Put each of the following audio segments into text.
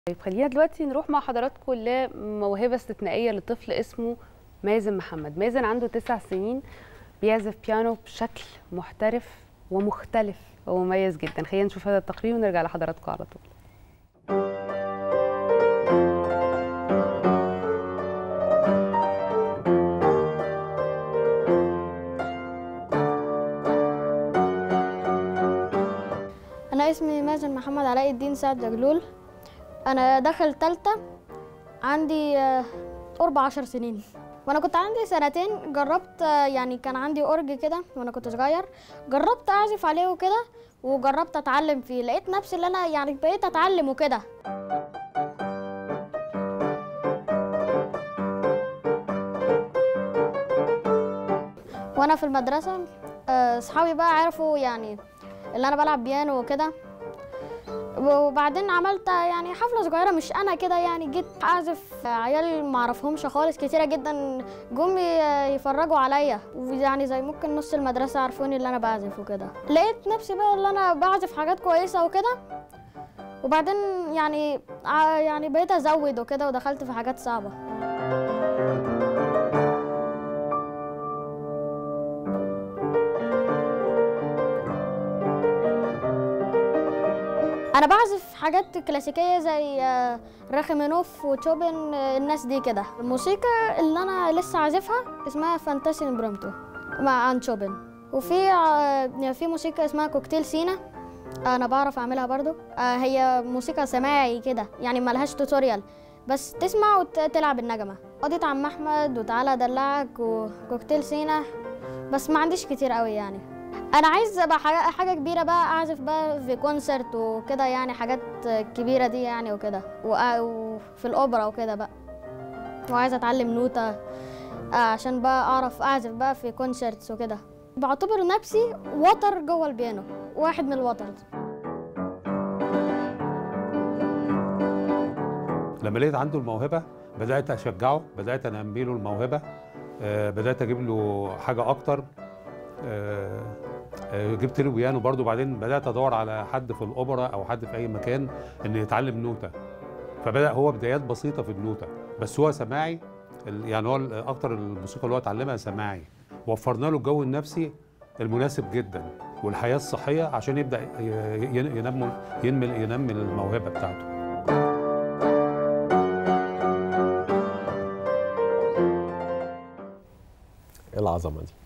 طيب خلينا دلوقتي نروح مع حضراتكم لموهبة استثنائية لطفل اسمه مازن محمد مازن عنده تسع سنين بيعزف بيانو بشكل محترف ومختلف ومميز جدا خلينا نشوف هذا التقرير ونرجع لحضراتكم على طول أنا اسمي مازن محمد علاء الدين سعد جلول أنا داخل تالتة عندي آه، قرب عشر سنين وأنا كنت عندي سنتين جربت آه، يعني كان عندي أورج كده وأنا كنت صغير جربت أعزف عليه وكده وجربت أتعلم فيه لقيت نفسي اللي أنا يعني بقيت أتعلم وكده وأنا في المدرسة آه، أصحابي بقى عرفوا يعني اللي أنا بلعب بيانو وكده وبعدين عملت يعني حفله صغيره مش انا كده يعني جيت اعزف عيال ما اعرفهمش خالص كتيره جدا جم يفرجوا عليا ويعني زي ممكن نص المدرسه عرفوني اللي انا بعزف وكده لقيت نفسي بقى اللي انا بعزف حاجات كويسه وكده وبعدين يعني ع- يعني بقيت ازود وكده ودخلت في حاجات صعبه انا بعزف حاجات كلاسيكيه زي آه، راخمينوف وتشوبن آه، الناس دي كده الموسيقى اللي انا لسه عازفها اسمها فانتاسي امبرامتو مع عن تشوبن وفي آه، في موسيقى اسمها كوكتيل سينا انا بعرف اعملها برضو آه، هي موسيقى سماعي كده يعني ملهاش توتوريال بس تسمع وتلعب النغمه قضيت عم احمد وتعالى ادلعك وكوكتيل سينا بس ما عنديش كتير قوي يعني انا عايز ابقى حاجه حاجه كبيره بقى اعزف بقى في كونسرت وكده يعني حاجات كبيره دي يعني وكده وأ- وفي الاوبرا وكده بقى وعايزه اتعلم نوتة آه، عشان بقى اعرف اعزف بقى في كونسرتس وكده بعتبر نفسي وتر جوه البيانو واحد من الوترز لما لقيت عنده الموهبه بدات اشجعه بدات انمي له الموهبه آه، بدات اجيب له حاجه اكتر آه، آه، جبت له بيانو برضه بعدين بدات ادور على حد في الاوبرا او حد في اي مكان ان يتعلم نوته فبدا هو بدايات بسيطه في النوته بس هو سماعي ال- يعني هو ال- اكتر الموسيقى اللي هو اتعلمها سماعي وفرنا له الجو النفسي المناسب جدا والحياه الصحيه عشان يبدا ي- ي- ينمي ينمي ينمي الموهبه بتاعته ايه العظمه دي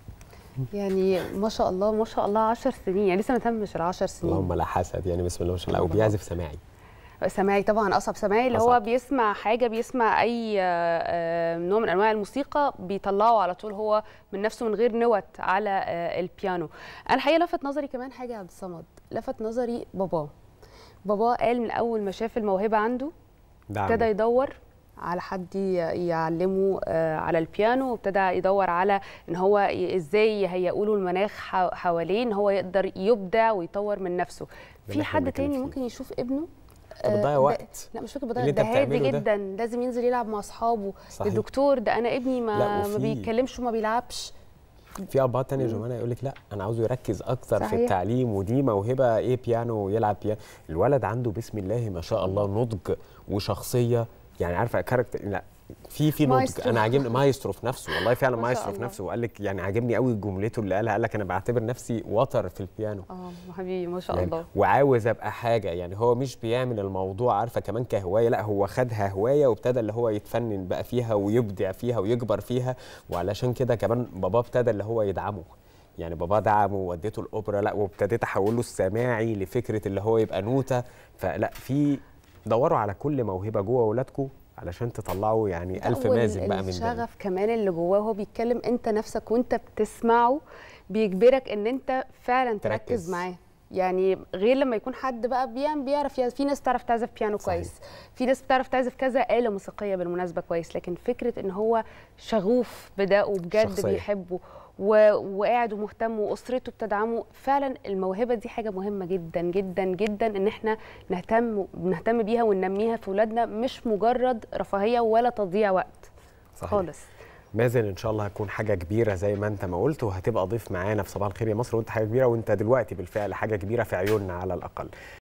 يعني ما شاء الله ما شاء الله 10 سنين يعني لسه ما تمش ال 10 سنين اللهم لا حسد يعني بسم الله ما شاء الله وبيعزف سماعي سماعي طبعا اصعب سماعي اللي هو أصعب. بيسمع حاجه بيسمع اي آه، آه، نوع من انواع الموسيقى بيطلعه على طول هو من نفسه من غير نوت على آه، البيانو انا الحقيقه لفت نظري كمان حاجه يا عبد الصمد لفت نظري باباه باباه قال من اول ما شاف الموهبه عنده دعم ابتدى يدور على حد ي- يعلمه آه، على البيانو وابتدى يدور على ان هو ي- ازاي يهيئوا له المناخ ح- حواليه ان هو يقدر يبدع ويطور من نفسه ده في اللي إحنا حد بنتكلم تاني فيه. ممكن يشوف ابنه طب آه، بتضيع ده- وقت لا مش فكره اللي بضيع أنت ده هادي بتعمله ده. جدا لازم ينزل يلعب مع اصحابه صحيح. الدكتور ده انا ابني لا، ما ما وفي- بيتكلمش وما بيلعبش في ابهات تانية يا جماعه يقول لك لا انا عاوزه يركز اكتر صحيح. في التعليم ودي موهبه ايه بيانو يلعب بيانو الولد عنده بسم الله ما شاء الله نضج وشخصيه يعني عارفه كاركتر لا في في نضج مايسترو. انا عاجبني مايسترو في نفسه والله فعلا ما شاء مايسترو في الله. نفسه وقال لك يعني عاجبني قوي جملته اللي قالها قال لك انا بعتبر نفسي وتر في البيانو اه حبيبي ما شاء يعني الله وعاوز ابقى حاجه يعني هو مش بيعمل الموضوع عارفه كمان كهوايه لا هو خدها هوايه وابتدى اللي هو يتفنن بقى فيها ويبدع فيها ويكبر فيها وعلشان كده كمان باباه ابتدى اللي هو يدعمه يعني باباه دعمه ووديته الاوبرا لا وابتديت احول له السماعي لفكره اللي هو يبقى نوته فلا في دوروا على كل موهبه جوه اولادكم علشان تطلعوا يعني الف وال- مازن بقى من ده الشغف كمان اللي جواه وهو بيتكلم انت نفسك وانت بتسمعه بيجبرك ان انت فعلا تركز تركز. معاه يعني غير لما يكون حد بقى بيعمل بيعرف يعزف في ناس تعرف تعزف بيانو صحيح. كويس في ناس بتعرف تعزف كذا آلة موسيقية بالمناسبة كويس لكن فكرة ان هو شغوف بده وبجد شخصية. بيحبه و... وقاعد ومهتم واسرته بتدعمه فعلا الموهبه دي حاجه مهمه جدا جدا جدا ان احنا نهتم نهتم بيها وننميها في اولادنا مش مجرد رفاهيه ولا تضييع وقت صحيح. خالص مازن ان شاء الله هتكون حاجه كبيره زي ما انت ما قلت وهتبقى ضيف معانا في صباح الخير يا مصر وانت حاجه كبيره وانت دلوقتي بالفعل حاجه كبيره في عيوننا على الاقل